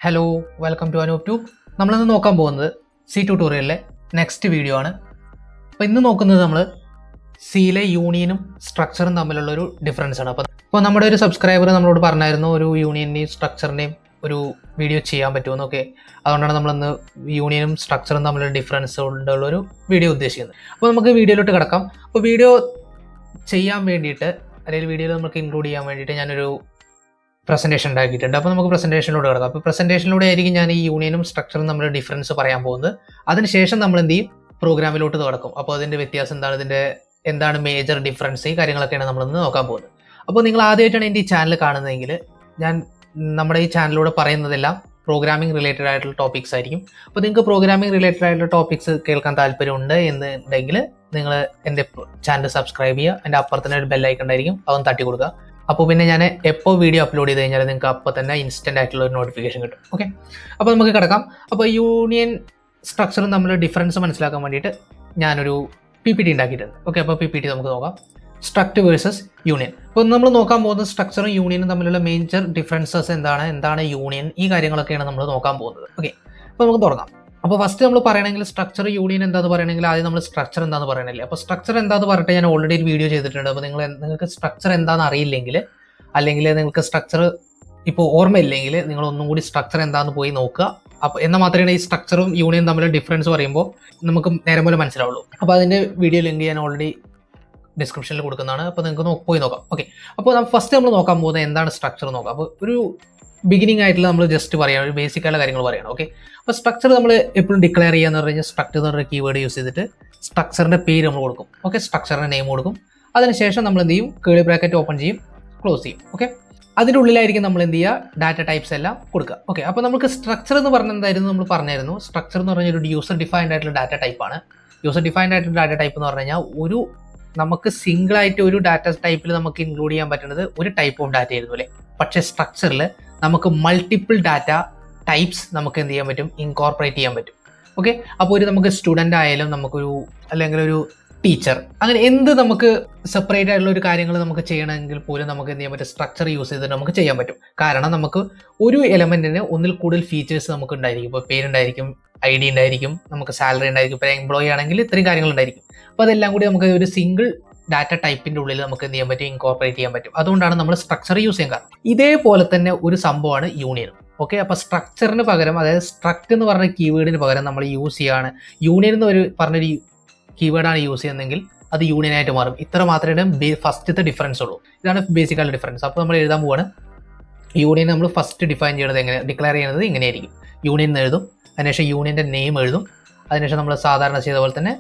hello welcome to Anoop tube നമ്മളിന്ന് നോക്കാൻ പോകുന്നത് സി ട്യൂട്ടോറിയലിലെ നെക്സ്റ്റ് വീഡിയോ ആണ് അപ്പോൾ ഇന്ന് നോക്കുന്നത് നമ്മൾ സിയിലെ യൂണിയനും സ്ട്രക്ചറും തമ്മിലുള്ള ഒരു ഡിഫറൻസ് ആണ് അപ്പോൾ അപ്പോൾ നമ്മുടെ ഒരു സബ്സ്ക്രൈബർ നമ്മളോട് പറഞ്ഞായിരുന്നു ഒരു യൂണിയൻ്റെയും സ്ട്രക്ചറിൻ്റെയും ഒരു വീഡിയോ ചെയ്യാൻ പറ്റുമെന്നൊക്കെ അതുകൊണ്ടാണ് നമ്മളിന്ന് യൂണിയനും സ്ട്രക്ചറും തമ്മിലുള്ള ഡിഫറൻസ് കൊണ്ടുള്ള ഒരു വീഡിയോ ഉദ്ദേശിക്കുന്നത് അപ്പോൾ നമുക്ക് വീഡിയോയിലോട്ട് കിടക്കാം അപ്പോൾ വീഡിയോ ചെയ്യാൻ വേണ്ടിയിട്ട് അല്ലെങ്കിൽ വീഡിയോയിൽ നമുക്ക് ഇൻക്ലൂഡ് ചെയ്യാൻ വേണ്ടിയിട്ട് ഞാനൊരു പ്രസൻറ്റേഷൻ ഉണ്ടാക്കിയിട്ടുണ്ട് അപ്പോൾ നമുക്ക് പ്രസൻറ്റേഷനിലൂടെ കിടക്കാം അപ്പോൾ പ്രസൻറ്റേഷനിലൂടെ ആയിരിക്കും ഞാൻ ഈ യൂണിയനും സ്ട്രക്ചറും തമ്മിലുള്ള ഡിഫറൻസ് പറയാൻ പോകുന്നത് അതിനുശേഷം നമ്മൾ എന്ത് ചെയ്യും പ്രോഗ്രാമിലോട്ട് തുടക്കും അപ്പോൾ അതിൻ്റെ വ്യത്യാസം എന്താണ് ഇതിൻ്റെ എന്താണ് മേജർ ഡിഫറൻസ് ഈ കാര്യങ്ങളൊക്കെയാണ് നമ്മളിന്ന് നോക്കാൻ പോകുന്നത് അപ്പോൾ നിങ്ങൾ ആദ്യമായിട്ടാണ് എൻ്റെ ഈ ചാനൽ കാണുന്നതെങ്കിൽ ഞാൻ നമ്മുടെ ഈ ചാനലിലൂടെ പറയുന്നതെല്ലാം പ്രോഗ്രാമിംഗ് റിലേറ്റഡ് ആയിട്ടുള്ള ടോപ്പിക്സ് ആയിരിക്കും അപ്പോൾ നിങ്ങൾക്ക് പ്രോഗ്രാമിംഗ് റിലേറ്റഡ് ആയിട്ടുള്ള ടോപ്പിക്സ് കേൾക്കാൻ താല്പര്യമുണ്ട് എന്നുണ്ടെങ്കിൽ നിങ്ങൾ എൻ്റെ ചാനൽ സബ്സ്ക്രൈബ് ചെയ്യുക എൻ്റെ അപ്പുറത്തന്നെ ഒരു ബെല്ലൈക്കൺ ഉണ്ടായിരിക്കും അതൊന്ന് തട്ടി കൊടുക്കുക അപ്പോൾ പിന്നെ ഞാൻ എപ്പോൾ വീഡിയോ അപ്ലോഡ് ചെയ്ത് കഴിഞ്ഞാൽ നിങ്ങൾക്ക് അപ്പോൾ തന്നെ ഇൻസ്റ്റൻ്റ് ആയിട്ടുള്ള ഒരു നോട്ടിഫിക്കേഷൻ കിട്ടും ഓക്കെ അപ്പോൾ നമുക്ക് കിടക്കാം അപ്പോൾ യൂണിയൻ സ്ട്രക്ചറും തമ്മിലുള്ള ഡിഫറൻസ് മനസ്സിലാക്കാൻ വേണ്ടിയിട്ട് ഞാനൊരു പി പി ടി ഉണ്ടാക്കിയിട്ടുണ്ട് ഓക്കെ അപ്പോൾ പി പി ടി നമുക്ക് നോക്കാം സ്ട്രക്ട് വേഴ്സസ് യൂണിയൻ അപ്പോൾ നമ്മൾ നോക്കാൻ പോകുന്നത് സ്ട്രക്ചറും യൂണിയനും തമ്മിലുള്ള മേജർ ഡിഫറൻസസ് എന്താണ് എന്താണ് യൂണിയൻ ഈ കാര്യങ്ങളൊക്കെയാണ് നമ്മൾ നോക്കാൻ പോകുന്നത് ഓക്കെ അപ്പോൾ നമുക്ക് തുടങ്ങാം അപ്പോൾ ഫസ്റ്റ് നമ്മൾ പറയണമെങ്കിൽ സ്ട്രക്ചർ യൂണിയൻ എന്താന്ന് പറയണമെങ്കിൽ ആദ്യം നമ്മൾ സ്ട്രക്ചർ എന്താന്ന് പറയണില്ല അപ്പോൾ സ്ട്രക്ചർ എന്താന്ന് പറഞ്ഞിട്ട് ഞാൻ ഓൾറെഡി ഒരു വീഡിയോ ചെയ്തിട്ടുണ്ട് അപ്പോൾ നിങ്ങൾ നിങ്ങൾക്ക് സ്ട്രക്ചർ എന്താണെന്ന് അറിയില്ലെങ്കിൽ അല്ലെങ്കിൽ നിങ്ങൾക്ക് സ്ട്രക്ചർ ഇപ്പോൾ ഓർമ്മയില്ലെങ്കിൽ നിങ്ങൾ ഒന്നും കൂടി സ്ട്രക്ചർ എന്താന്ന് പോയി നോക്കുക അപ്പോൾ എന്നാൽ മാത്രമേ ഈ സ്ട്രക്ചറും യൂണിയനും തമ്മിലുള്ള ഡിഫറൻസ് പറയുമ്പോൾ നമുക്ക് നേരെ പോലെ മനസ്സിലാവുള്ളൂ അപ്പോൾ അതിൻ്റെ വീഡിയോ ലിങ്ക് ഞാൻ ഓൾറെഡി ഡിസ്ക്രിപ്ഷനിൽ കൊടുക്കുന്നതാണ് അപ്പോൾ നിങ്ങൾക്ക് നോ- പോയി നോക്കാം ഓക്കെ അപ്പോൾ ഫസ്റ്റ് നമ്മൾ നോക്കാൻ പോകുന്നത് എന്താണ് സ്ട്രക്ചർ നോക്കാം അപ്പോൾ ഒരു ബിഗിനിങ് ആയിട്ടുള്ള നമ്മൾ ജസ്റ്റ് പറയാം ഒരു ബേസിക് ആയിട്ടുള്ള കാര്യങ്ങൾ പറയണം ഓക്കെ അപ്പോൾ സ്ട്രക്ചർ നമ്മൾ എപ്പോഴും ഡിക്ലെയർ ചെയ്യാന്ന് പറഞ്ഞു കഴിഞ്ഞാൽ സ്ട്രക്ചർ എന്ന് പറഞ്ഞ കീവേഡ് യൂസ് ചെയ്തിട്ട് സ്ട്രക്ചറിൻ്റെ പേര് നമ്മൾ കൊടുക്കും ഓക്കെ സ്ട്രക്ചറിൻ്റെ നെയിം കൊടുക്കും അതിനുശേഷം നമ്മൾ എന്ത് ചെയ്യും കേളി ബ്രാക്കറ്റ് ഓപ്പൺ ചെയ്യും ക്ലോസ് ചെയ്യും ഓക്കെ അതിൻ്റെ ഉള്ളിലായിരിക്കും നമ്മൾ എന്ത് ചെയ്യുക ഡാറ്റ ടൈപ്സ് എല്ലാം കൊടുക്കുക ഓക്കെ അപ്പോൾ നമുക്ക് സ്ട്രക്ചർ എന്ന് പറഞ്ഞ എന്തായിരുന്നു നമ്മൾ പറഞ്ഞായിരുന്നു സ്ട്രക്ചർ എന്ന് പറഞ്ഞ ഒരു യൂസർ ഡിഫൈൻഡ് ആയിട്ടുള്ള ഡാറ്റ ടൈപ്പാണ് യൂസർ ഡിഫൈൻഡ് ആയിട്ടുള്ള ഡാറ്റ ടൈപ്പ് എന്ന് പറഞ്ഞു കഴിഞ്ഞാൽ ഒരു നമുക്ക് സിംഗിൾ ആയിട്ട് ഒരു ഡാറ്റ ടൈപ്പിൽ നമുക്ക് ഇൻക്ലൂഡ് ചെയ്യാൻ പറ്റുന്നത് ഒരു ടൈപ്പ് ഓഫ് ഡാറ്റ ആയിരുന്നു അല്ലേ പക്ഷേ സ്ട്രക്ചറിൽ നമുക്ക് മൾട്ടിപ്പിൾ ഡാറ്റ ടൈപ്സ് നമുക്ക് എന്ത് ചെയ്യാൻ പറ്റും ഇൻകോർപ്പറേറ്റ് ചെയ്യാൻ പറ്റും ഓക്കെ അപ്പോൾ ഒരു നമുക്ക് സ്റ്റുഡൻ്റ് ആയാലും നമുക്കൊരു അല്ലെങ്കിൽ ഒരു ടീച്ചർ അങ്ങനെ എന്ത് നമുക്ക് സെപ്പറേറ്റ് ആയിട്ടുള്ള ഒരു കാര്യങ്ങൾ നമുക്ക് ചെയ്യണമെങ്കിൽ പോലും നമുക്ക് എന്ത് ചെയ്യാൻ പറ്റും സ്ട്രക്ചർ യൂസ് ചെയ്തിട്ട് നമുക്ക് ചെയ്യാൻ പറ്റും കാരണം നമുക്ക് ഒരു എലമെന്റിന് ഒന്നിൽ കൂടുതൽ ഫീച്ചേഴ്സ് നമുക്ക് ഉണ്ടായിരിക്കും ഇപ്പോൾ പേരുണ്ടായിരിക്കും ഐ ഡി ഉണ്ടായിരിക്കും നമുക്ക് സാലറി ഉണ്ടായിരിക്കും ഇപ്പോൾ എംപ്ലോയി ആണെങ്കിൽ ഇത്രയും കാര്യങ്ങൾ ഉണ്ടായിരിക്കും അപ്പോൾ അതെല്ലാം കൂടി നമുക്ക് ഒരു സിംഗിൾ ഡാറ്റ ടൈപ്പിന്റെ ഉള്ളിൽ നമുക്ക് എന്ത് ചെയ്യാൻ പറ്റും ഇൻകോർപ്പറേറ്റ് ചെയ്യാൻ പറ്റും അതുകൊണ്ടാണ് നമ്മൾ സ്ട്രക്ചർ യൂസ് ചെയ്യാൻ കാരണം ഇതേപോലെ തന്നെ ഒരു സംഭവമാണ് യൂണിയനും ഓക്കെ അപ്പോൾ സ്ട്രക്ചറിന് പകരം അതായത് സ്ട്രക്ട് എന്ന് പറഞ്ഞ കീവേഡിന് പകരം നമ്മൾ യൂസ് ചെയ്യാണ് യൂണിയൻ എന്ന് ഒരു പറഞ്ഞൊരു കീവേഡാണ് യൂസ് ചെയ്യുന്നതെങ്കിൽ അത് യൂണിയൻ ആയിട്ട് മാറും ഇത്ര മാത്രമേ ഫസ്റ്റത്തെ ഡിഫറൻസ് ഉള്ളൂ ഇതാണ് ബേസിക് ആയിട്ടുള്ള ഡിഫറൻസ് അപ്പോൾ നമ്മൾ എഴുതാൻ പോവാണ് യൂണിയൻ നമ്മൾ ഫസ്റ്റ് ഡിഫൈൻ ചെയ്യുന്നത് എങ്ങനെ ഡിക്ലെയർ ചെയ്യുന്നത് ഇങ്ങനെയായിരിക്കും യൂണിയൻ എന്ന് എഴുതും അതിനുശേഷം യൂണിയൻ്റെ നെയിം എഴുതും അതിനുശേഷം നമ്മൾ സാധാരണ ചെയ്ത പോലെ തന്നെ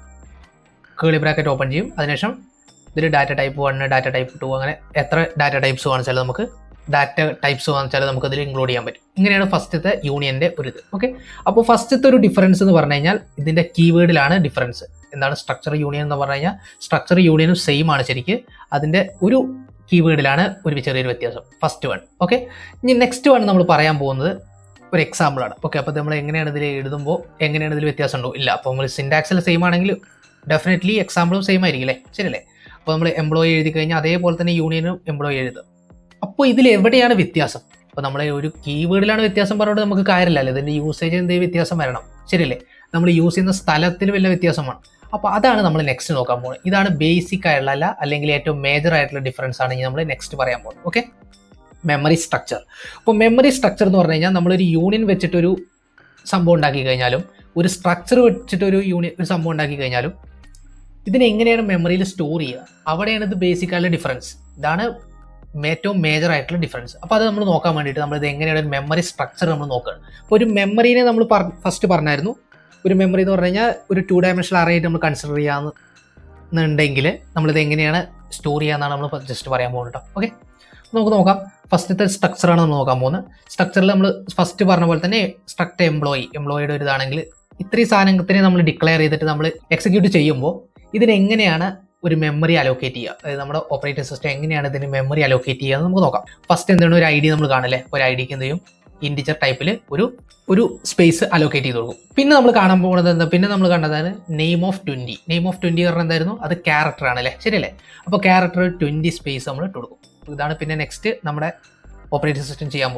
കേളി ബ്രാക്കറ്റ് ഓപ്പൺ ചെയ്യും അതിനുശേഷം ഇതിൽ data type one data type two അങ്ങനെ എത്ര ഡാറ്റ ടൈപ്സ് കാണിച്ചാൽ നമുക്ക് ഡാറ്റ ടൈപ്സ് കാണിച്ചാൽ നമുക്ക് ഇതിൽ ഇൻക്ലൂഡ് ചെയ്യാൻ പറ്റും ഇങ്ങനെയാണ് ഫസ്റ്റത്തെ യൂണിയൻ്റെ ഒരു ഇത് ഓക്കെ അപ്പോൾ ഫസ്റ്റത്തെ ഒരു ഡിഫറൻസ് എന്ന് പറഞ്ഞു കഴിഞ്ഞാൽ ഇതിൻ്റെ കീവേഡിലാണ് ഡിഫറൻസ് എന്താണ് സ്ട്രക്ചർ യൂണിയൻ എന്ന് പറഞ്ഞു കഴിഞ്ഞാൽ സ്ട്രക്ചർ യൂണിയനും സെയിം ആണ് ശരിക്ക് അതിൻ്റെ ഒരു കീവേഡിലാണ് ഒരു ചെറിയൊരു വ്യത്യാസം ഫസ്റ്റ് വൺ ഓക്കെ ഇനി നെക്സ്റ്റ് വൺ നമ്മൾ പറയാൻ പോകുന്നത് ഒരു എക്സാമ്പിൾ ആണ് ഓക്കെ അപ്പോൾ നമ്മൾ എങ്ങനെയാണ് ഇതിൽ എഴുതുമ്പോൾ എങ്ങനെയാണ് ഇതിൽ വ്യത്യാസം ഉണ്ടോ ഇല്ല അപ്പോൾ നമ്മൾ സിൻഡാക്സിൽ സെയിം ആണെങ്കിൽ ഡെഫിനറ്റ്ലി എക്സാമ്പിളും സെയിം ആയിരിക്കും അല്ലേ ശരിയല്ലേ അപ്പോൾ നമ്മൾ എംപ്ലോയി എഴുതി കഴിഞ്ഞാൽ അതേപോലെ തന്നെ യൂണിയനും എംപ്ലോയി എഴുതുക അപ്പോൾ ഇതിൽ എവിടെയാണ് വ്യത്യാസം അപ്പോൾ നമ്മളെ ഒരു കീവേഡിലാണ് വ്യത്യാസം പറഞ്ഞുകൊണ്ട് നമുക്ക് കാര്യമില്ലല്ലോ ഇതിൻ്റെ യൂസേജ് എന്തെങ്കിലും വ്യത്യാസം വരണം ശരിയല്ലേ നമ്മൾ യൂസ് ചെയ്യുന്ന സ്ഥലത്തിൽ വല്ല വ്യത്യാസമാണ് അപ്പോൾ അതാണ് നമ്മൾ നെക്സ്റ്റ് നോക്കാൻ പോകുന്നത് ഇതാണ് ബേസിക് ആയിട്ടുള്ള അല്ല അല്ലെങ്കിൽ ഏറ്റവും മേജർ ആയിട്ടുള്ള ഡിഫറൻസ് ആണ് നമ്മൾ നെക്സ്റ്റ് പറയാൻ പോകുന്നത് ഓക്കെ മെമ്മറി സ്ട്രക്ചർ അപ്പോൾ മെമ്മറി സ്ട്രക്ചർ എന്ന് പറഞ്ഞു കഴിഞ്ഞാൽ നമ്മളൊരു യൂണിയൻ വെച്ചിട്ടൊരു സംഭവം ഉണ്ടാക്കി കഴിഞ്ഞാലും ഒരു സ്ട്രക്ചർ വെച്ചിട്ടൊരു യൂണിയൻ ഒരു സംഭവം ഉണ്ടാക്കി കഴിഞ്ഞാലും ഇതിനെ എങ്ങനെയാണ് മെമ്മറിയിൽ സ്റ്റോർ ചെയ്യുക അവിടെയാണ് ഇത് ബേസിക് ആയിട്ടുള്ള ഡിഫറൻസ് ഇതാണ് ഏറ്റവും മേജർ ആയിട്ടുള്ള ഡിഫറൻസ് അപ്പോൾ അത് നമ്മൾ നോക്കാൻ വേണ്ടിയിട്ട് നമ്മൾ ഇത് എങ്ങനെയാണ് ഒരു മെമ്മറി സ്ട്രക്ചർ നമ്മൾ നോക്കുകയാണ് അപ്പോൾ ഒരു മെമ്മറീനെ നമ്മൾ ഫസ്റ്റ് പറഞ്ഞായിരുന്നു ഒരു മെമ്മറി എന്ന് പറഞ്ഞു കഴിഞ്ഞാൽ ഒരു ടു ഡയമെൻഷണൽ അറേ ആയിട്ട് നമ്മൾ കൺസിഡർ ചെയ്യാന്നുണ്ടെങ്കിൽ നമ്മളിത് എങ്ങനെയാണ് സ്റ്റോർ ചെയ്യാന്നാണ് നമ്മൾ ജസ്റ്റ് പറയാൻ പോകുന്നത് കേട്ടോ ഓക്കെ നമുക്ക് നോക്കാം ഫസ്റ്റത്തെ സ്ട്രക്ചറാണ് നമ്മൾ നോക്കാൻ പോകുന്നത് സ്ട്രക്ചറിൽ നമ്മൾ ഫസ്റ്റ് പറഞ്ഞ പോലെ തന്നെ സ്ട്രക്ട് എംപ്ലോയി എംപ്ലോയിയുടെ ഒരു ഇതാണെങ്കിൽ ഇത്രയും സാധനത്തിനെ നമ്മൾ ഡിക്ലെയർ ചെയ്തിട്ട് നമ്മൾ എക്സിക്യൂട്ട് ചെയ്യുമ്പോൾ ഇതിനെങ്ങനെയാണ് ഒരു മെമ്മറി അലോക്കേറ്റ് ചെയ്യുക അതായത് നമ്മുടെ ഓപ്പറേറ്റിംഗ് സിസ്റ്റം എങ്ങനെയാണ് ഇതിന് മെമ്മറി അലോക്കേറ്റ് ചെയ്യുക എന്ന് നമുക്ക് നോക്കാം ഫസ്റ്റ് എന്താണ് ഒരു ഐ ഡി നമ്മൾ കാണില്ലേ ഒരു ഐ ഡിക്ക് എന്ത് ചെയ്യും ഇൻഡിജർ ടൈപ്പിൽ ഒരു ഒരു സ്പേസ് അലോക്കേറ്റ് ചെയ്ത് കൊടുക്കും പിന്നെ നമ്മൾ കാണാൻ പോകുന്നത് എന്താ പിന്നെ നമ്മൾ കണ്ടതാണ് name of twenty name of twenty പറഞ്ഞാൽ എന്തായിരുന്നു അത് ക്യാരക്ടർ ആണ് അല്ലേ ശരിയല്ലേ അപ്പോൾ ക്യാരക്ടർ ട്വൻറ്റി സ്പേസ് നമ്മൾ ഇട്ട് കൊടുക്കും ഇതാണ് പിന്നെ നെക്സ്റ്റ് നമ്മുടെ ഓപ്പറേറ്റിംഗ് സിസ്റ്റം ചെയ്യാൻ പോകുന്നത്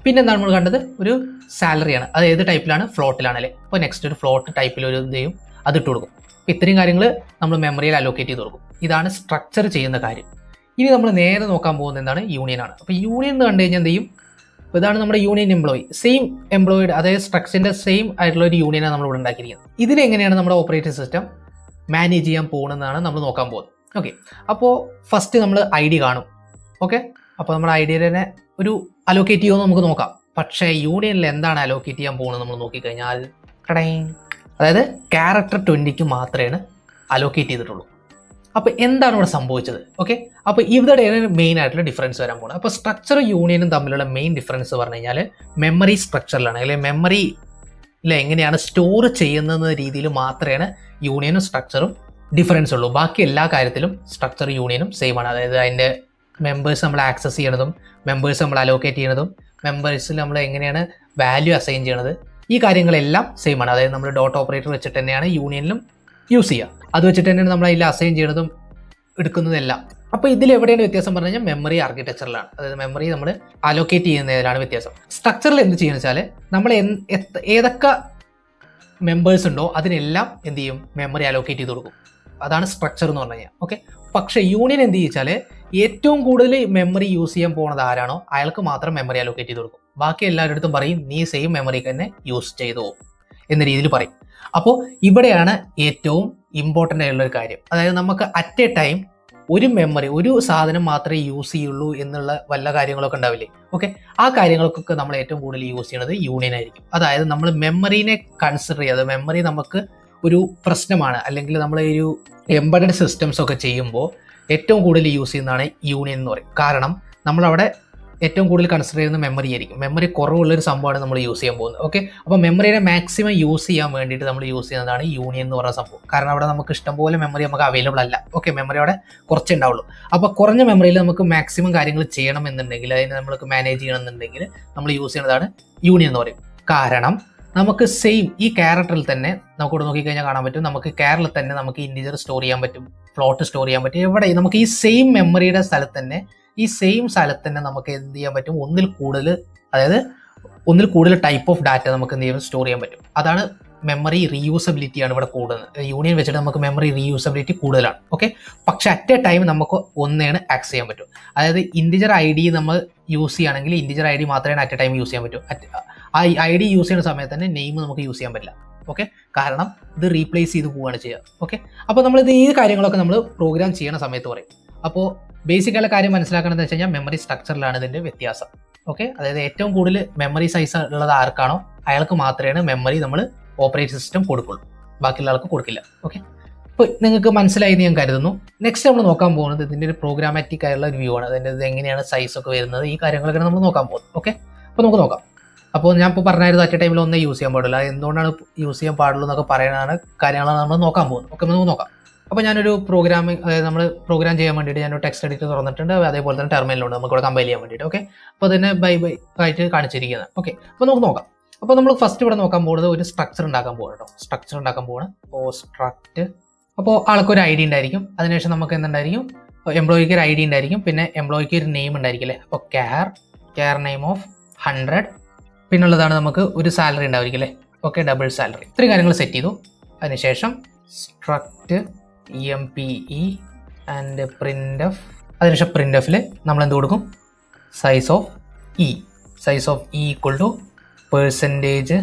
പിന്നെ എന്താണ് നമ്മൾ കണ്ടത് ഒരു സാലറിയാണ് അത് ഏത് ടൈപ്പിലാണ് ഫ്ലോട്ടിലാണ് അല്ലേ അപ്പോൾ നെക്സ്റ്റ് ഒരു ഫ്ലോട്ട് ടൈപ്പിൽ ഒരു എന്ത് ചെയ്യും അത് ഇട്ട് കൊടുക്കും അപ്പോൾ ഇത്രയും കാര്യങ്ങൾ നമ്മൾ മെമ്മറിയിൽ അലോക്കേറ്റ് ചെയ്ത് കൊടുക്കും ഇതാണ് സ്ട്രക്ചർ ചെയ്യുന്ന കാര്യം ഇനി നമ്മൾ നേരെ നോക്കാൻ പോകുന്നത് എന്താണ് യൂണിയനാണ് അപ്പോൾ യൂണിയൻ എന്ന് കണ്ടു കഴിഞ്ഞാൽ എന്ത് ചെയ്യും അപ്പോൾ ഇതാണ് നമ്മുടെ യൂണിയൻ എംപ്ലോയി സെയിം എംപ്ലോയിഡ് അതായത് സ്ട്രക്ചറിൻ്റെ സെയിം ആയിട്ടുള്ള ഒരു യൂണിയനാണ് നമ്മൾ ഇവിടെ ഉണ്ടാക്കിയിരിക്കുന്നത് ഇതിനെങ്ങനെയാണ് നമ്മുടെ ഓപ്പറേറ്റിംഗ് സിസ്റ്റം മാനേജ് ചെയ്യാൻ പോകുന്നതെന്നാണ് നമ്മൾ നോക്കാൻ പോകുന്നത് ഓക്കെ അപ്പോൾ ഫസ്റ്റ് നമ്മൾ ഐ ഡി കാണും ഓക്കെ അപ്പോൾ നമ്മുടെ ഐ ഡിയെ ഒരു അലോക്കേറ്റ് ചെയ്യുമെന്ന് നമുക്ക് നോക്കാം പക്ഷേ യൂണിയനിൽ എന്താണ് അലോക്കേറ്റ് ചെയ്യാൻ പോകുന്നത് നമ്മൾ നോക്കിക്കഴിഞ്ഞാൽ കടയും അതായത് ക്യാരക്ടർ ട്വൻറ്റിക്ക് മാത്രമേ അലോക്കേറ്റ് ചെയ്തിട്ടുള്ളൂ അപ്പോൾ എന്താണ് ഇവിടെ സംഭവിച്ചത് ഓക്കെ അപ്പോൾ ഇവിടെയാണ് മെയിൻ ആയിട്ടുള്ള ഡിഫറൻസ് വരാൻ പോകുന്നത് അപ്പോൾ സ്ട്രക്ചർ യൂണിയനും തമ്മിലുള്ള മെയിൻ ഡിഫറൻസ് പറഞ്ഞു കഴിഞ്ഞാൽ മെമ്മറി സ്ട്രക്ചറിലാണ് അല്ലെങ്കിൽ മെമ്മറി എങ്ങനെയാണ് സ്റ്റോർ ചെയ്യുന്ന രീതിയിൽ മാത്രമേ യൂണിയനും സ്ട്രക്ചറും ഡിഫറൻസ് ഉള്ളൂ ബാക്കി എല്ലാ കാര്യത്തിലും സ്ട്രക്ചർ യൂണിയനും സെയിം ആണ് അതായത് അതിൻ്റെ മെമ്പേഴ്സ് നമ്മൾ ആക്സസ് ചെയ്യണതും മെമ്പേഴ്സ് നമ്മൾ അലോക്കേറ്റ് ചെയ്യണതും മെമ്പേഴ്സിൽ നമ്മൾ എങ്ങനെയാണ് വാല്യൂ അസൈൻ ചെയ്യണത് ഈ കാര്യങ്ങളെല്ലാം സെയിം ആണ് അതായത് നമ്മൾ ഡോട്ട് ഓപ്പറേറ്റർ വെച്ചിട്ട് തന്നെയാണ് യൂണിയനിലും യൂസ് ചെയ്യുക അത് വെച്ചിട്ട് തന്നെയാണ് നമ്മൾ അതിൽ അസൈൻ ചെയ്യണതും എടുക്കുന്നതെല്ലാം അപ്പോൾ ഇതിൽ എവിടെയാണ് വ്യത്യാസം പറഞ്ഞു കഴിഞ്ഞാൽ മെമ്മറി ആർക്കിടെക്ചറിലാണ് അതായത് മെമ്മറി നമ്മൾ അലോക്കേറ്റ് ചെയ്യുന്നതിലാണ് വ്യത്യാസം സ്ട്രക്ചറിൽ എന്ത് ചെയ്യുന്നത് വെച്ചാൽ നമ്മൾ ഏതൊക്കെ മെമ്പേഴ്സ് ഉണ്ടോ അതിനെല്ലാം എന്ത് ചെയ്യും മെമ്മറി അലോക്കേറ്റ് ചെയ്ത് കൊടുക്കും അതാണ് സ്ട്രക്ചർ എന്ന് പറഞ്ഞു കഴിഞ്ഞാൽ ഓക്കെ പക്ഷേ യൂണിയൻ എന്ത് ചെയ്യിച്ചാൽ ഏറ്റവും കൂടുതൽ മെമ്മറി യൂസ് ചെയ്യാൻ പോകുന്നത് ആരാണോ അയാൾക്ക് മാത്രം മെമ്മറി അലോക്കേറ്റ് ചെയ്ത് കൊടുക്കും ബാക്കി എല്ലാവരുടെ അടുത്തും പറയും നീ സെയിം മെമ്മറി തന്നെ യൂസ് ചെയ്തോ എന്ന രീതിയിൽ പറയും അപ്പോൾ ഇവിടെയാണ് ഏറ്റവും ഇമ്പോർട്ടൻ്റ് ആയിട്ടുള്ള ഒരു കാര്യം അതായത് നമുക്ക് അറ്റ് എ ടൈം ഒരു മെമ്മറി ഒരു സാധനം മാത്രമേ യൂസ് ചെയ്യുള്ളൂ എന്നുള്ള വല്ല കാര്യങ്ങളൊക്കെ ഉണ്ടാവില്ലേ ഓക്കെ ആ കാര്യങ്ങൾക്കൊക്കെ നമ്മൾ ഏറ്റവും കൂടുതൽ യൂസ് ചെയ്യുന്നത് യൂണിയൻ ആയിരിക്കും അതായത് നമ്മൾ മെമ്മറീനെ കൺസിഡർ ചെയ്യാതെ മെമ്മറി നമുക്ക് ഒരു പ്രശ്നമാണ് അല്ലെങ്കിൽ നമ്മൾ ഒരു എംബഡഡ് സിസ്റ്റംസ് ഒക്കെ ചെയ്യുമ്പോൾ ഏറ്റവും കൂടുതൽ യൂസ് ചെയ്യുന്നതാണ് യൂണിയൻ എന്ന് പറയും കാരണം നമ്മളവിടെ ഏറ്റവും കൂടുതൽ കൺസിഡർ ചെയ്യുന്ന മെമ്മറി ആയിരിക്കും മെമ്മറി കുറവുള്ള ഒരു സംഭവമാണ് നമ്മൾ യൂസ് ചെയ്യാൻ പോകുന്നത് ഓക്കെ അപ്പോൾ മെമ്മറിനെ മാക്സിമം യൂസ് ചെയ്യാൻ വേണ്ടിയിട്ട് നമ്മൾ യൂസ് ചെയ്യുന്നതാണ് യൂണിയൻ എന്ന് പറയുന്ന സംഭവം കാരണം അവിടെ നമുക്ക് ഇഷ്ടംപോലെ മെമ്മറി നമുക്ക് അവൈലബിൾ അല്ല ഓക്കെ മെമ്മറി അവിടെ കുറച്ചേ ഉണ്ടാവുള്ളൂ അപ്പോൾ കുറഞ്ഞ മെമ്മറിയിൽ നമുക്ക് മാക്സിമം കാര്യങ്ങൾ ചെയ്യണം എന്നുണ്ടെങ്കിൽ അതിനെ നമ്മൾക്ക് മാനേജ് ചെയ്യണം എന്നുണ്ടെങ്കിൽ നമ്മൾ യൂസ് ചെയ്യുന്നതാണ് യൂണിയൻ എന്ന് പറയും കാരണം നമുക്ക് സെയിം ഈ ക്യാരക്ടറിൽ തന്നെ നമുക്കിവിടെ നോക്കിക്കഴിഞ്ഞാൽ കാണാൻ പറ്റും നമുക്ക് ക്യാരളിൽ തന്നെ നമുക്ക് ഇൻഡിജർ സ്റ്റോർ ചെയ്യാൻ പറ്റും ഫ്ലോട്ട് സ്റ്റോർ ചെയ്യാൻ പറ്റും എവിടെ നമുക്ക് ഈ സെയിം മെമ്മറിയുടെ സ്ഥലത്ത് തന്നെ ഈ സെയിം സ്ഥലത്ത് തന്നെ നമുക്ക് എന്ത് ചെയ്യാൻ പറ്റും ഒന്നിൽ കൂടുതൽ അതായത് ഒന്നിൽ കൂടുതൽ ടൈപ്പ് ഓഫ് ഡാറ്റ നമുക്ക് എന്ത് ചെയ്യാൻ സ്റ്റോർ ചെയ്യാൻ പറ്റും അതാണ് മെമ്മറി റീയൂസബിലിറ്റി ആണ് ഇവിടെ കൂടുതൽ യൂണിയൻ വെച്ചിട്ട് നമുക്ക് മെമ്മറി റീയൂസബിലിറ്റി കൂടുതലാണ് ഓക്കെ പക്ഷെ അറ്റ് എ ടൈം നമുക്ക് ഒന്നേണ് ആക്സസ് ചെയ്യാൻ പറ്റും അതായത് ഇൻഡിജർ ഐ ഡി നമ്മൾ യൂസ് ചെയ്യുകയാണെങ്കിൽ ഇൻഡിജർ ഐ ഡി മാത്രമേ അറ്റ് എ ടൈം യൂസ് ചെയ്യാൻ പറ്റൂ ആ ഐ ഡി യൂസ് ചെയ്യുന്ന സമയത്ത് തന്നെ നെയിം നമുക്ക് യൂസ് ചെയ്യാൻ പറ്റില്ല ഓക്കെ കാരണം ഇത് റീപ്ലേസ് ചെയ്ത് പോവുകയാണ് ചെയ്യുക ഓക്കെ അപ്പോൾ നമ്മളിത് ഈ കാര്യങ്ങളൊക്കെ നമ്മൾ പ്രോഗ്രാം ചെയ്യുന്ന സമയത്ത് പറയും അപ്പോൾ ബേസിക് ആയ കാര്യം മനസ്സിലാക്കണമെന്ന് വെച്ച് കഴിഞ്ഞാൽ മെമ്മറി സ്ട്രക്ചറിലാണ് ഇതിൻ്റെ വ്യത്യാസം ഓക്കെ അതായത് ഏറ്റവും കൂടുതൽ മെമ്മറി സൈസ് ഉള്ളത് ആർക്കാണോ അയാൾക്ക് മാത്രമേ മെമ്മറി നമ്മൾ ഓപ്പറേറ്റിംഗ് സിസ്റ്റം കൊടുക്കുള്ളൂ ബാക്കിയുള്ള ആൾക്ക് കൊടുക്കില്ല ഓക്കെ അപ്പോൾ നിങ്ങൾക്ക് മനസ്സിലായി എന്ന് ഞാൻ കരുതുന്നു നെക്സ്റ്റ് നമ്മൾ നോക്കാൻ പോകുന്നത് ഇതിൻ്റെ ഒരു പ്രോഗ്രാമാറ്റിക് ആയുള്ള ഒരു വ്യൂ ആണ് അതിൻ്റെ ഇത് എങ്ങനെയാണ് സൈസ് ഒക്കെ വരുന്നത് ഈ കാര്യങ്ങളൊക്കെ നമ്മൾ നോക്കാൻ പോകുന്നത് ഓക്കെ അപ്പോൾ നമുക്ക് നോക്കാം അപ്പോൾ ഞാൻ ഇപ്പോൾ പറഞ്ഞായിരുന്നു അറ്റ് ടൈമിൽ ഒന്നേ യൂസ് ചെയ്യാൻ പാടില്ല എന്തുകൊണ്ടാണ് യൂസ് ചെയ്യാൻ പാടുള്ളൂ എന്നൊക്കെ പറയാനാണ് കാര്യങ്ങളാണ് നമ്മൾ നോക്കാൻ പോകുന്നത് ഓക്കെ നമുക്ക് നോക്കാം അപ്പോൾ ഞാനൊരു പ്രോഗ്രാമിംഗ് അതായത് നമ്മൾ പ്രോഗ്രാം ചെയ്യാൻ വേണ്ടിയിട്ട് ഞാനൊരു ടെക്സ്റ്റ് എഡിറ്റർ തുറന്നിട്ടുണ്ട് അതേപോലെ തന്നെ ടെർമിനലുണ്ട് നമുക്ക് ഇവിടെ കമ്പൈൽ ചെയ്യാൻ വേണ്ടിയിട്ട് ഓക്കെ അപ്പോൾ അതിനെ ബൈ ബൈ ആയിട്ട് കാണിച്ചിരിക്കുന്നത് ഓക്കെ അപ്പോൾ നമുക്ക് നോക്കാം അപ്പോൾ നമ്മൾ ഫസ്റ്റ് ഇവിടെ നോക്കാൻ പോകുന്നത് ഒരു സ്ട്രക്ചർ ഉണ്ടാക്കാൻ പോകുന്നത് കേട്ടോ സ്ട്രക്ചർ ഉണ്ടാക്കാൻ പോവാണ് അപ്പോൾ സ്ട്രക്റ്റ് അപ്പോൾ ആൾക്ക് ഒരു ഐ ഡി ഉണ്ടായിരിക്കും അതിനുശേഷം നമുക്ക് എന്തുണ്ടായിരിക്കും എംപ്ലോയിക്ക് ഒരു ഐ ഡി ഉണ്ടായിരിക്കും പിന്നെ എംപ്ലോയിക്ക് ഒരു നെയിം ഉണ്ടായിരിക്കും അല്ലേ അപ്പോൾ char char name of hundred പിന്നുള്ളതാണ് നമുക്ക് ഒരു സാലറി ഉണ്ടായിരിക്കും അല്ലേ ഓക്കെ ഡബിൾ സാലറി ഇത്രയും കാര്യങ്ങൾ സെറ്റ് ചെയ്തു അതിനുശേഷം struct E M P E and printf അതിനുശേഷം പ്രിൻ്റ് എഫിൽ നമ്മൾ എന്ത് കൊടുക്കും size of E size of E equal to percentage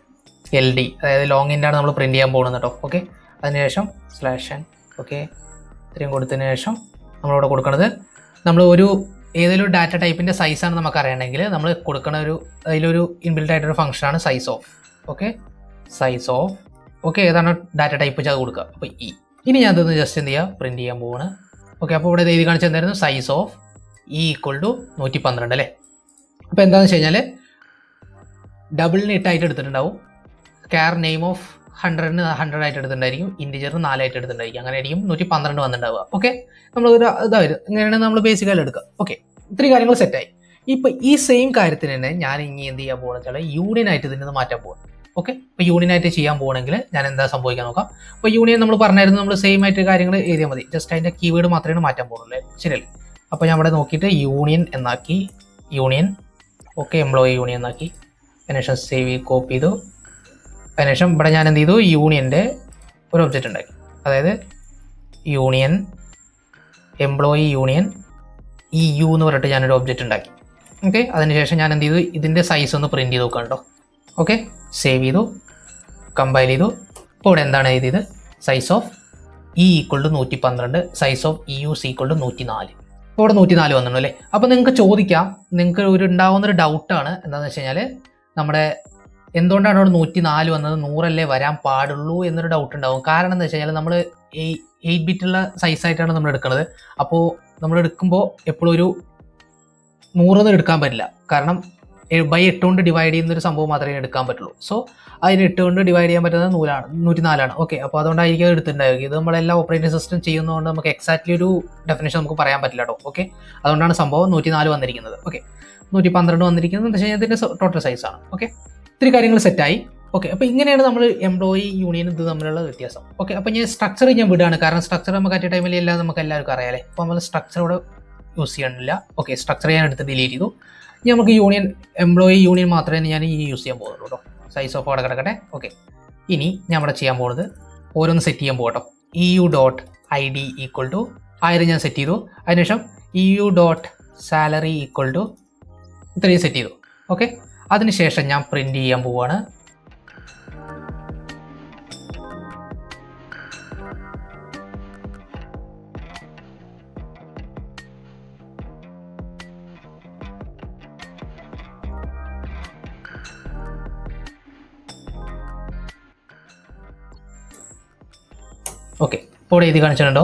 L D അതായത് ലോങ് ഇൻ്റാണ് നമ്മൾ പ്രിൻറ്റ് ചെയ്യാൻ പോകുന്നത് കേട്ടോ ഓക്കെ അതിനുശേഷം സ്ലാഷ് ആൻഡ് ഓക്കെ ഇത്രയും കൊടുത്തതിന് ശേഷം നമ്മളിവിടെ കൊടുക്കുന്നത് നമ്മൾ ഒരു ഏതെങ്കിലും ഡാറ്റ ടൈപ്പിൻ്റെ സൈസാണ് നമുക്ക് അറിയണമെങ്കിൽ നമ്മൾ കൊടുക്കുന്ന ഒരു അതിലൊരു ഇൻബിൽഡ് ആയിട്ടൊരു ഫംഗ്ഷനാണ് size of okay size of okay ഏതാണ് ഡാറ്റ ടൈപ്പ് വെച്ചാൽ അത് കൊടുക്കുക അപ്പോൾ ഇ ഇനി ഞാൻ ഇതൊന്ന് ജസ്റ്റ് എന്ത് ചെയ്യുക പ്രിൻറ്റ് ചെയ്യാൻ പോവാണ് ഓക്കെ അപ്പോൾ ഇവിടെ എഴുതി കാണിച്ചു എന്തായിരുന്നു size of E equal to നൂറ്റി പന്ത്രണ്ട് അല്ലേ അപ്പോൾ എന്താണെന്ന് വെച്ച് കഴിഞ്ഞാൽ ഡബിളിന് എട്ടായിട്ട് എടുത്തിട്ടുണ്ടാവും കെയർ നെയിം ഓഫ് ഹൺഡ്രഡിന് ഹൺഡ്രഡ് ആയിട്ട് എടുത്തിട്ടുണ്ടായിരിക്കും ഇൻഡിജറിന് നാലായിട്ട് എടുത്തിട്ടുണ്ടായിരിക്കും അങ്ങനെ ആയിരിക്കും നൂറ്റി പന്ത്രണ്ട് വന്നിട്ടുണ്ടാവുക ഓക്കെ നമ്മൾ ഒരു ഇതായിരുന്നു ഇങ്ങനെയാണ് നമ്മൾ ബേസിക്കായിട്ട് എടുക്കുക ഓക്കെ ഇത്രയും കാര്യങ്ങൾ സെറ്റായി ഇപ്പം ഈ സെയിം കാര്യത്തിന് തന്നെ ഞാൻ ഇനി എന്ത് ചെയ്യാൻ പോകുന്നത് വെച്ചാൽ യൂണിയൻ ആയിട്ട് ഇതിൽ നിന്ന് മാറ്റാൻ പോകും ഓക്കെ ഇപ്പോൾ യൂണിയൻ ആയിട്ട് ചെയ്യാൻ പോകണമെങ്കിൽ ഞാൻ എന്താ സംഭവിക്കാൻ നോക്കാം അപ്പോൾ യൂണിയൻ നമ്മൾ പറഞ്ഞായിരുന്നു നമ്മൾ സെയിം ആയിട്ട് കാര്യങ്ങൾ എഴുതിയാൽ മതി ജസ്റ്റ് അതിൻ്റെ കീവേഡ് മാത്രമേ മാറ്റാൻ പോകുള്ളൂ ശരിയല്ലേ അപ്പോൾ ഞാൻ ഇവിടെ നോക്കിയിട്ട് യൂണിയൻ എന്നാക്കി യൂണിയൻ ഓക്കെ എംപ്ലോയി യൂണിയൻ എന്നാക്കി അതിനുശേഷം സേവ് കോപ്പി ചെയ്തു അതിനുശേഷം ഇവിടെ ഞാൻ എന്ത് ചെയ്തു യൂണിയൻ്റെ ഒരു ഒബ്ജക്റ്റ് ഉണ്ടാക്കി അതായത് union employee union E U എന്ന് പറഞ്ഞിട്ട് ഞാനൊരു ഒബ്ജക്റ്റ് ഉണ്ടാക്കി ഓക്കെ അതിനുശേഷം ഞാൻ എന്ത് ചെയ്തു ഇതിൻ്റെ സൈസ് ഒന്ന് പ്രിൻറ്റ് ചെയ്ത് നോക്കാം കേട്ടോ ഓക്കെ സേവ് ചെയ്തു കമ്പൈൽ ചെയ്തു ഇപ്പോൾ ഇവിടെ എന്താണ് എഴുതിയത് size of E equal to നൂറ്റി പന്ത്രണ്ട് size of E U C equal to നൂറ്റി നാല് ഇപ്പോൾ ഇവിടെ നൂറ്റി നാല് വന്നിട്ടുണ്ട് അല്ലേ അപ്പോൾ നിങ്ങൾക്ക് ചോദിക്കാം നിങ്ങൾക്ക് ഒരു ഉണ്ടാവുന്ന ഒരു ഡൗട്ടാണ് എന്താണെന്ന് വെച്ച് കഴിഞ്ഞാൽ നമ്മുടെ എന്തുകൊണ്ടാണ് അവിടെ നൂറ്റി നാല് വന്നത് നൂറല്ലേ വരാൻ പാടുള്ളൂ എന്നൊരു ഡൗട്ട് ഉണ്ടാവും കാരണം എന്താ വെച്ച് കഴിഞ്ഞാൽ നമ്മൾ എയ്റ്റ് ബിറ്റുള്ള സൈസായിട്ടാണ് നമ്മൾ എടുക്കുന്നത് അപ്പോൾ നമ്മൾ എടുക്കുമ്പോൾ എപ്പോഴും ഒരു നൂറൊന്നും എടുക്കാൻ പറ്റില്ല കാരണം ബൈ എട്ട് കൊണ്ട് ഡിവൈഡ് ചെയ്യുന്ന ഒരു സംഭവം മാത്രമേ എടുക്കാൻ പറ്റുള്ളൂ സോ അതിന് എട്ട് കൊണ്ട് ഡിവൈഡ് ചെയ്യാൻ പറ്റുന്നത് നൂലാണ് നൂറ്റി നാലാണ് ഓക്കെ അപ്പോൾ അതുകൊണ്ടായിരിക്കും അത് എടുത്തിട്ടുണ്ടായിരിക്കും ഇത് നമ്മളെല്ലാ ഓപ്പറേറ്റിംഗ് സിസ്റ്റം ചെയ്യുന്നതുകൊണ്ട് നമുക്ക് എക്സാക്ട്ലി ഒരു ഡെഫിനേഷൻ നമുക്ക് പറയാൻ പറ്റില്ല കേട്ടോ ഓക്കെ അതുകൊണ്ടാണ് സംഭവം നൂറ്റി നാല് വന്നിരിക്കുന്നത് ഓക്കെ നൂറ്റി പന്ത്രണ്ട് വന്നിരിക്കുന്നത് എന്താ വെച്ച് കഴിഞ്ഞാൽ ഇതിൻ്റെ ടോട്ടൽ സൈസാണ് ഓക്കെ ഇത്തിരി കാര്യങ്ങൾ സെറ്റായി ഓക്കെ അപ്പോൾ ഇങ്ങനെയാണ് നമ്മൾ എംപ്ലോയി യൂണിയൻ ഇത് തമ്മിലുള്ള വ്യത്യാസം ഓക്കെ അപ്പോൾ ഞാൻ സ്ട്രക്ചർ ഞാൻ വിടുകയാണ് കാരണം സ്ട്രക്ചർ നമുക്ക് അറ്റ് ടൈമിൽ എല്ലാം നമുക്ക് എല്ലാവർക്കും അറിയാലേ അപ്പോൾ നമ്മൾ സ്ട്രക്ചർ ഇവിടെ യൂസ് ചെയ്യണില്ല ഓക്കെ സ്ട്രക്ചർ ഞാൻ എടുത്ത് ഡിലീറ്റ് ചെയ്തു ഇനി നമുക്ക് യൂണിയൻ എംപ്ലോയി യൂണിയൻ മാത്രമേ ഞാൻ ഈ യൂസ് ചെയ്യാൻ പോകുന്നുള്ളൂ കേട്ടോ സൈസ് ഓഫ് അവിടെ കിടക്കട്ടെ ഓക്കെ ഇനി ഞാൻ ഇവിടെ ചെയ്യാൻ പോകുന്നത് ഓരോന്ന് സെറ്റ് ചെയ്യാൻ പോകട്ടോ E U dot I D equal to ആയിരം ഞാൻ സെറ്റ് ചെയ്തു അതിനുശേഷം E U dot salary equal to ഇത്രയും സെറ്റ് ചെയ്തു ഓക്കെ അതിനുശേഷം ഞാൻ പ്രിന്റ് ചെയ്യാൻ പോവാണ് ഓക്കെ ഇപ്പോൾ ഇവിടെ എഴുതി കാണിച്ചിട്ടുണ്ടോ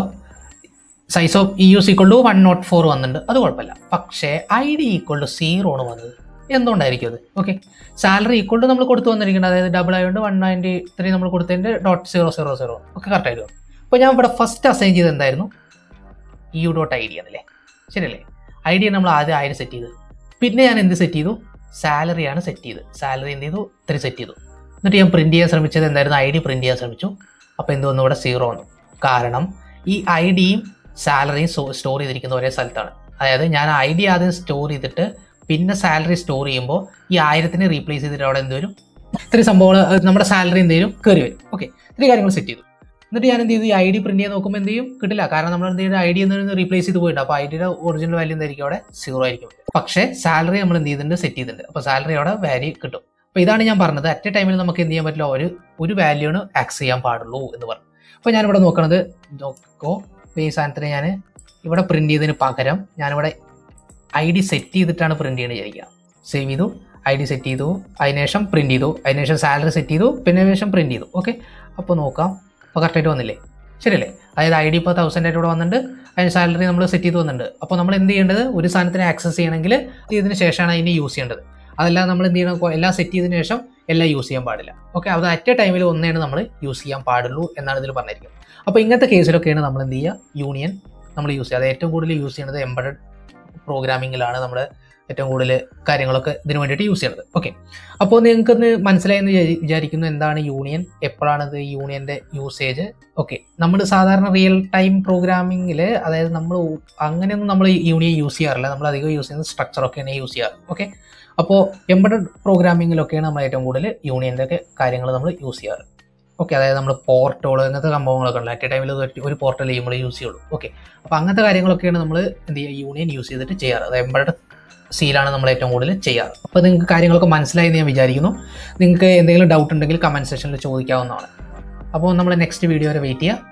size of E U equal to one nought four വന്നിട്ടുണ്ട് അത് കുഴപ്പമില്ല പക്ഷേ I D equal to zero ആണ് വന്നത് എന്തുകൊണ്ടായിരിക്കും അത് ഓക്കെ സാലറി ഈക്വൾ ടു നമ്മൾ കൊടുത്തു വന്നിരിക്കുന്നത് അതായത് ഡബിൾ ആയതുകൊണ്ട് വൺ നയൻറ്റി ത്രീ നമ്മൾ കൊടുത്തതിൻ്റെ ഡോട്ട് സീറോ സീറോ സീറോ ഒക്കെ കറക്റ്റ് ആയിട്ട് വരും അപ്പോൾ ഞാൻ ഇവിടെ ഫസ്റ്റ് അസൈൻ ചെയ്ത് എന്തായിരുന്നു E U dot I D ആണല്ലേ ശരിയല്ലേ ഐ ഡി നമ്മൾ ആദ്യം ആയിരം സെറ്റ് ചെയ്ത് പിന്നെ ഞാൻ എന്ത് സെറ്റ് ചെയ്തു സാലറിയാണ് സെറ്റ് ചെയ്ത് സാലറി എന്ത് ചെയ്തു ഇത്ര സെറ്റ് ചെയ്തു എന്നിട്ട് ഞാൻ പ്രിന്റ് ചെയ്യാൻ ശ്രമിച്ചത് എന്തായിരുന്നു ഐ ഡി പ്രിന്റ് ചെയ്യാൻ ശ്രമിച്ചു അപ്പോൾ എന്ത് വന്നു ഇവിടെ സീറോ വന്നു കാരണം ഈ ഐ ഡിയും സാലറിയും സ്റ്റോർ ചെയ്തിരിക്കുന്ന ഒരേ സ്ഥലത്താണ് അതായത് ഞാൻ ഐ ഡി ആദ്യം സ്റ്റോർ ചെയ്തിട്ട് പിന്നെ സാലറി സ്റ്റോർ ചെയ്യുമ്പോൾ ഈ ആയിരത്തിനെ റീപ്ലേസ് ചെയ്തിട്ട് അവിടെ എന്ത് വരും ഇത്രയും സംഭവങ്ങൾ അഹ് നമ്മുടെ സാലറി എന്തെങ്കിലും കയറി വരും ഓക്കെ ഇത്രയും കാര്യങ്ങൾ സെറ്റ് ചെയ്തു എന്നിട്ട് ഞാൻ എന്ത് ചെയ്തു ഈ ഐ ഡി പ്രിന്റ് ചെയ്യാൻ നോക്കുമ്പോൾ എന്ത് ചെയ്യും കിട്ടില്ല കാരണം നമ്മൾ എന്ത് ചെയ്യും ഐ ഡി എന്ന് റീപ്ലേസ് ചെയ്ത് പോയിട്ടുണ്ട് അപ്പോൾ ഐ ഡിയുടെ ഒറിജിനൽ വാല്യൂ എന്തായിരിക്കും അവിടെ സീറോ ആയിരിക്കും പക്ഷേ സാലറി നമ്മൾ എന്ത് ചെയ്തിട്ടുണ്ട് സെറ്റ് ചെയ്തിട്ടുണ്ട് അപ്പോൾ സാലറി അവിടെ വാല്യൂ കിട്ടും അപ്പോൾ ഇതാണ് ഞാൻ പറഞ്ഞത് അറ്റ് എ ടൈമിൽ നമുക്ക് എന്ത് ചെയ്യാൻ പറ്റില്ല ഒരു ഒരു വാല്യൂണ് ആക്സ് ചെയ്യാൻ പാടുള്ളൂ എന്ന് പറഞ്ഞു അപ്പോൾ ഞാനിവിടെ നോക്കണത് നോക്കോ ഈ സാധനത്തിന് ഞാൻ ഇവിടെ പ്രിന്റ് ചെയ്തതിന് പകരം ഞാനിവിടെ ഐ ഡി സെറ്റ് ചെയ്തിട്ടാണ് പ്രിന്റ് ചെയ്യണത് വിചാരിക്കുക സേവ് ചെയ്തു ഐ ഡി സെറ്റ് ചെയ്തു അതിനുശേഷം പ്രിന്റ് ചെയ്തു അതിനുശേഷം സാലറി സെറ്റ് ചെയ്തു പിന്നെ ശേഷം പ്രിന്റ് ചെയ്തു ഓക്കെ അപ്പോൾ നോക്കാം അപ്പോൾ കറക്റ്റായിട്ട് വന്നില്ലേ ശരിയല്ലേ അതായത് ഐ ഡി ഇപ്പോൾ തൗസൻഡ് ആയിട്ട് ഇവിടെ വന്നിട്ടുണ്ട് അതിന് സാലറി നമ്മൾ സെറ്റ് ചെയ്ത് വന്നിട്ടുണ്ട് അപ്പോൾ നമ്മൾ എന്ത് ചെയ്യേണ്ടത് ഒരു സാധനത്തിന് ആക്സസ് ചെയ്യണമെങ്കിൽ ഇതിന് ശേഷമാണ് അതിനെ യൂസ് ചെയ്യേണ്ടത് അതല്ലാതെ നമ്മൾ എന്ത് ചെയ്യണം എല്ലാം സെറ്റ് ചെയ്തതിന് ശേഷം എല്ലാം യൂസ് ചെയ്യാൻ പാടില്ല ഓക്കെ അത് അറ്റ് എ ടൈമിൽ ഒന്നേണ് നമ്മൾ യൂസ് ചെയ്യാൻ പാടുള്ളൂ എന്നാണ് ഇതിൽ പറഞ്ഞിരിക്കുന്നത് അപ്പോൾ ഇങ്ങനത്തെ കേസിലൊക്കെയാണ് നമ്മൾ എന്ത് ചെയ്യുക യൂണിയൻ നമ്മൾ യൂസ് ചെയ്യുക അത് ഏറ്റവും കൂടുതൽ യൂസ് ചെയ്യുന്നത് എംബഡഡ് പ്രോഗ്രാമിങ്ങിലാണ് നമ്മൾ ഏറ്റവും കൂടുതൽ കാര്യങ്ങളൊക്കെ ഇതിന് വേണ്ടിയിട്ട് യൂസ് ചെയ്യുന്നത് ഓക്കെ അപ്പോൾ നിങ്ങൾക്കൊന്ന് മനസ്സിലായെന്ന് വിചാരി- വിചാരിക്കുന്നു എന്താണ് യൂണിയൻ എപ്പോഴാണ് ഇത് യൂണിയൻ്റെ യൂസേജ് ഓക്കെ നമ്മൾ സാധാരണ റിയൽ ടൈം പ്രോഗ്രാമിങ്ങിൽ അതായത് നമ്മൾ അങ്ങനെയൊന്നും നമ്മൾ യൂണിയൻ യൂസ് ചെയ്യാറില്ല നമ്മൾ അധികം യൂസ് ചെയ്യുന്നത് സ്ട്രക്ചറൊക്കെയാണ് യൂസ് ചെയ്യാറ് ഓക്കെ അപ്പോൾ എംബഡഡ് പ്രോഗ്രാമിങ്ങിലൊക്കെയാണ് നമ്മൾ ഏറ്റവും കൂടുതൽ യൂണിയൻ്റെ ഒക്കെ കാര്യങ്ങൾ നമ്മൾ യൂസ് ചെയ്യാറ് ഓക്കെ അതായത് നമ്മൾ പോർട്ടുകൾ അങ്ങനത്തെ സംഭവങ്ങളൊക്കെ ഉണ്ട് അറ്റ് ടൈമിൽ ഒരു പോർട്ടൽ നമ്മൾ യൂസ് ചെയ്യുള്ളൂ ഓക്കെ അപ്പോൾ അങ്ങനത്തെ കാര്യങ്ങളൊക്കെയാണ് നമ്മൾ എന്ത് ചെയ്യുക യൂണിയൻ യൂസ് ചെയ്തിട്ട് ചെയ്യാറ് അത് എംബഡഡ് സീലാണ് നമ്മൾ ഏറ്റവും കൂടുതൽ ചെയ്യാറ് അപ്പോൾ നിങ്ങൾക്ക് കാര്യങ്ങളൊക്കെ മനസ്സിലായി എന്ന് ഞാൻ വിചാരിക്കുന്നു നിങ്ങൾക്ക് എന്തെങ്കിലും ഡൗട്ട് ഉണ്ടെങ്കിൽ കമൻറ്റ് സെക്ഷനിൽ ചോദിക്കാവുന്നതാണ് അപ്പോൾ നമ്മൾ നെക്സ്റ്റ് വീഡിയോ വരെ വെയിറ്റ് ചെയ്യുക